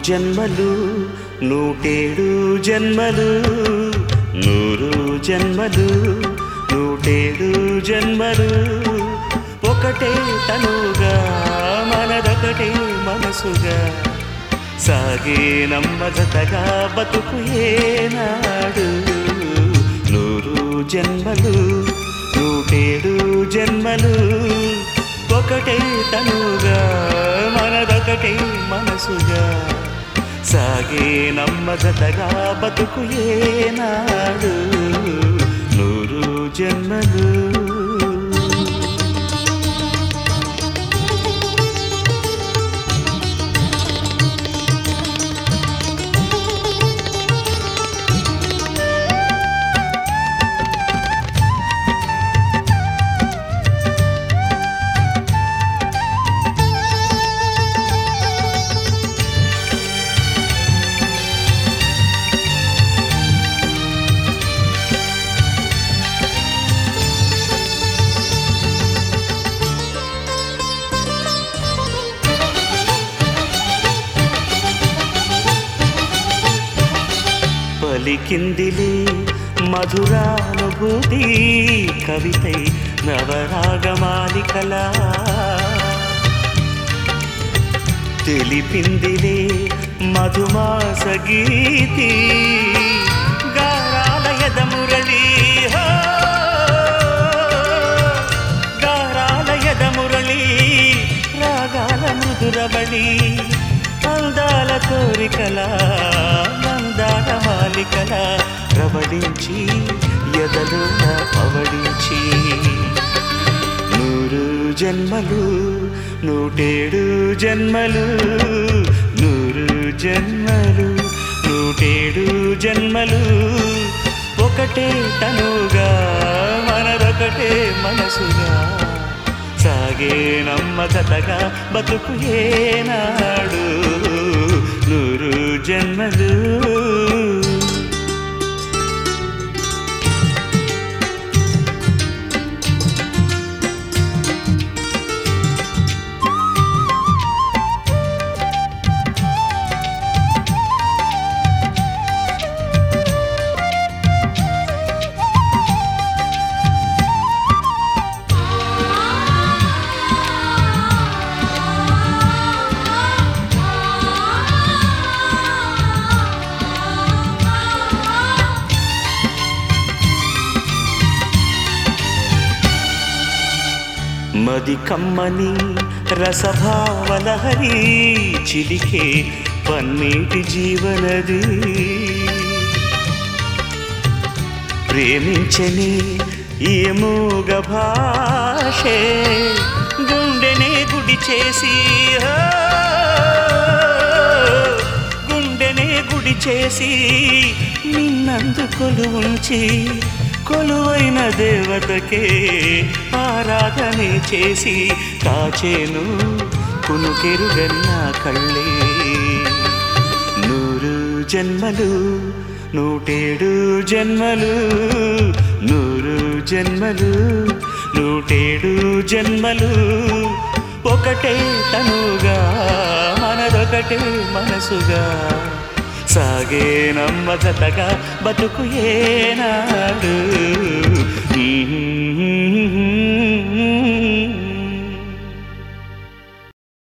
జన్మలు నూటేడు జన్మలు నూరు జన్మలు నూటేడు జన్మలు ఒకటే తనుగా మనదొకటే మనసుగా సాగే నమ్మజతగా బతుకు ఏనాడు నూరు జన్మలు నూటేడు జన్మలు ఒకటే తనుగా మనదొకటే మనసుగా సాగే నమ్మగతగా బతుకు ఏనాడు నూరు జన్మలు పలికిందిలే మధురానుభూతి కవితై నవరాగమాలికలా తెలిపిందిలే మధుమాస గీతి గారాలయద మురళి హో! గారాలయద మురళి రాగాల మధురబళి అందాల కోరికల నందాల మాలికల ప్రబలించి ఎదలోన పవడించి నూరు జన్మలు నూటేడు జన్మలు నూరు జన్మలు నూటేడు జన్మలు ఒకటే తనుగా మనదొకటే మనసుగా సాగే నమ్మకతగా బతుకు ఏనాడు నూరు జన్మలు మది కమ్మని రసభావలహరి చిలికే పన్నీటి జీవనది ప్రేమించని ఈ మూగ భాషే గుండెనే గుడి చేసి ఆ, గుండెనే గుడి చేసి నిన్నందు కొలువుంచి కొలువైన దేవతకే ఆరాధనే చేసి కాచేను కునుకెరుగని నా కళ్ళే నూరు జన్మలు నూటేడు జన్మలు నూరు జన్మలు నూటేడు జన్మలు ఒకటే తనుగా మనదొకటే మనసుగా సాగే నమ్మకతగా బతుకు ఏనాడు